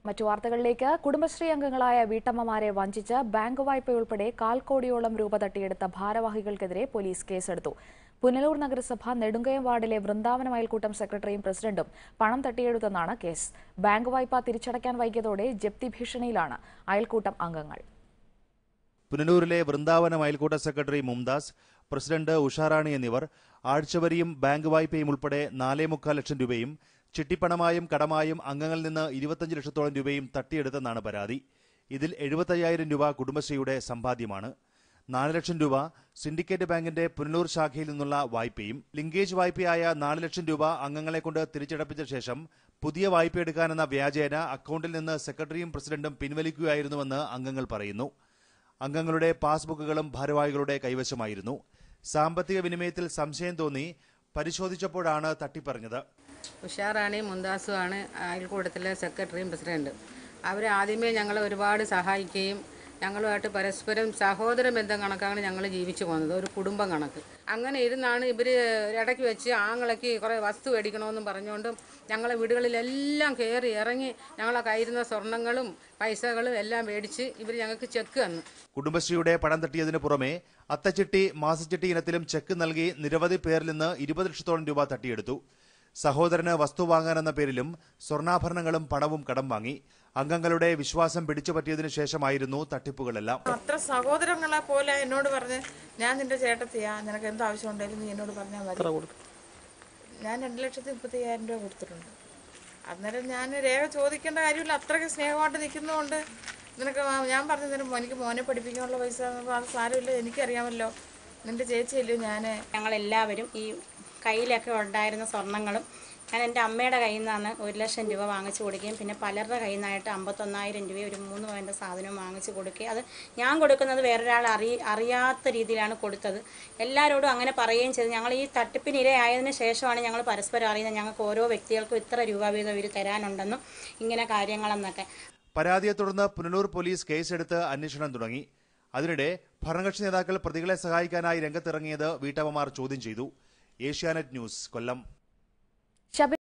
മറ്റു വാർത്തകളിലേക്ക് കുടുംബശ്രീ അംഗങ്ങളായ വീട്ടമ്മമാരെ വഞ്ചിച്ച് ബാങ്ക് വായ്പയുൾപ്പെടെ കാൽ കോടിയോളം രൂപ തട്ടിയെടുത്ത ഭാരവാഹികൾക്കെതിരെ പോലീസ് കേസെടുത്തു പുനലൂർ നഗരസഭ നെടുങ്കയം വാർഡിലെ വൃന്ദാവനം അയൽക്കൂട്ടം സെക്രട്ടറിയും പ്രസിഡന്റും പണം തട്ടിയെടുത്തെന്നാണ് കേസ് ബാങ്ക് വായ്പ തിരിച്ചടയ്ക്കാൻ വൈകിയതോടെ ജപ്തി ഭീഷണിയിലാണ് അയൽക്കൂട്ടം അംഗങ്ങൾ പുനലൂരിലെ വൃന്ദാവനം അയൽക്കൂട്ട സെക്രട്ടറി മുംതാസ് പ്രസിഡന്റ് ഉഷാറാണി എന്നിവർ ആഴ്ചവരിയും ബാങ്ക് വായ്പയും ഉൾപ്പെടെ നാലേ മുക്കാൽ ലക്ഷം രൂപയും ചിട്ടിപ്പണമായും കടമായും അംഗങ്ങളിൽ നിന്ന് ഇരുപത്തഞ്ച് ലക്ഷത്തോളം രൂപയും തട്ടിയെടുത്തെന്നാണ് പരാതി ഇതിൽ എഴുപത്തയ്യായിരം രൂപ കുടുംബശ്രീയുടെ സമ്പാദ്യമാണ് നാല് ലക്ഷം രൂപ സിൻഡിക്കേറ്റ് ബാങ്കിന്റെ പുനലൂർ ശാഖയിൽ നിന്നുള്ള വായ്പയും ലിങ്കേജ് വായ്പയായ നാല് ലക്ഷം രൂപ അംഗങ്ങളെ കൊണ്ട് തിരിച്ചടപ്പിച്ച ശേഷം പുതിയ വായ്പ എടുക്കാനെന്ന വ്യാജേന അക്കൗണ്ടിൽ നിന്ന് സെക്രട്ടറിയും പ്രസിഡന്റും പിൻവലിക്കുകയായിരുന്നുവെന്ന് അംഗങ്ങൾ പറയുന്നു അംഗങ്ങളുടെ പാസ്ബുക്കുകളും ഭാരവാഹികളുടെ കൈവശമായിരുന്നു സാമ്പത്തിക വിനിമയത്തിൽ സംശയം തോന്നി പരിശോധിച്ചപ്പോഴാണ് തട്ടിപ്പറഞ്ഞത് ഉഷാറാണി മുന്താസുമാണ് അയൽക്കൂട്ടത്തിലെ സെക്രട്ടറിയും പ്രസിഡന്റും അവർ ആദ്യമേ ഞങ്ങളെ ഒരുപാട് സഹായിക്കുകയും ഞങ്ങളുമായിട്ട് പരസ്പരം സഹോദര ബന്ധം കണക്കാണ് ഞങ്ങൾ ജീവിച്ചു പോകുന്നത് ഒരു കുടുംബം കണക്ക് അങ്ങനെ ഇരുന്നാണ് ഇവർ ഇടയ്ക്ക് വെച്ച് ആങ്ങളയ്ക്ക് കുറേ വസ്തു മേടിക്കണമെന്നും പറഞ്ഞുകൊണ്ടും ഞങ്ങളെ വീടുകളിലെല്ലാം കയറി ഇറങ്ങി ഞങ്ങളെ കയ്യിരുന്ന സ്വർണങ്ങളും പൈസകളും എല്ലാം മേടിച്ച് ഇവർ ഞങ്ങൾക്ക് ചെക്ക് തന്നു കുടുംബശ്രീയുടെ പണം തട്ടിയതിനു പുറമെ അത്തച്ചിട്ടി മാസച്ചിട്ടി ഇനത്തിലും ചെക്ക് നൽകി നിരവധി പേരിൽ നിന്ന് ഇരുപത് ലക്ഷത്തോളം രൂപ തട്ടിയെടുത്തു സഹോദരന് വസ്തു വാങ്ങാനെന്ന പേരിലും സ്വർണ്ണാഭരണങ്ങളും പണവും കടം വാങ്ങി അംഗങ്ങളുടെ വിശ്വാസം പിടിച്ചുപറ്റിയതിനു ശേഷമായിരുന്നു തട്ടിപ്പുകളെല്ലാം അത്ര സഹോദരങ്ങളെ പോലെ എന്നോട് പറഞ്ഞ് ഞാൻ നിന്റെ ചേട്ടത്തിയാ നിനക്ക് എന്ത് ആവശ്യം ഉണ്ടെങ്കിലും നീ എന്നോട് പറഞ്ഞാൽ മതി ഞാൻ രണ്ട് ലക്ഷത്തി മുപ്പത്തി അയ്യായിരം രൂപ കൊടുത്തിട്ടുണ്ട് അന്നേരം ഞാൻ രേഖ ചോദിക്കേണ്ട കാര്യമില്ല അത്രയ്ക്ക് സ്നേഹമായിട്ട് നിൽക്കുന്നതുകൊണ്ട് നിനക്ക് ആ- ഞാൻ പറഞ്ഞു തരും എനിക്ക് മോനെ പഠിപ്പിക്കാനുള്ള പൈസ എന്നപ്പോൾ അത് സാരമില്ല എനിക്കറിയാമല്ലോ നിന്റെ ചേച്ചിയല്ലോ ഞാൻ ഞങ്ങളെല്ലാവരും ഈ കയ്യിലൊക്കെ ഉണ്ടായിരുന്ന സ്വർണ്ണങ്ങളും ഞാൻ എൻ്റെ അമ്മയുടെ കയ്യിൽ നിന്നാണ് ഒരു ലക്ഷം രൂപ വാങ്ങിച്ചു കൊടുക്കുകയും പിന്നെ പലരുടെ കയ്യിൽ നിന്നായിട്ട് അമ്പത്തൊന്നായിരം രൂപ ഒരു മൂന്ന് പവൻ്റെ സാധനവും വാങ്ങിച്ചു കൊടുക്കുകയും അത് ഞാൻ കൊടുക്കുന്നത് വേറൊരാൾ അറി അറിയാത്ത രീതിയിലാണ് കൊടുത്തത് എല്ലാവരോടും അങ്ങനെ പറയുകയും ചെയ്തു ഞങ്ങൾ ഈ തട്ടിപ്പിന് ഇരയായതിനു ശേഷമാണ് ഞങ്ങൾ പരസ്പരം അറിയുന്നത് ഞങ്ങൾക്ക് ഓരോ വ്യക്തികൾക്കും ഇത്ര രൂപ വീതം ഇവർ തരാനുണ്ടെന്നും ഇങ്ങനെ കാര്യങ്ങളെന്നൊക്കെ പരാതിയെ തുടർന്ന് പുനലൂർ പോലീസ് കേസെടുത്ത് അന്വേഷണം തുടങ്ങി അതിനിടെ ഭരണകക്ഷി നേതാക്കൾ പ്രതികളെ സഹായിക്കാനായി രംഗത്തിറങ്ങിയത് വീട്ടമ്മമാർ ചോദ്യം ചെയ്തു ഏഷ്യാനെറ്റ് ന്യൂസ് കൊല്ലം ശബരി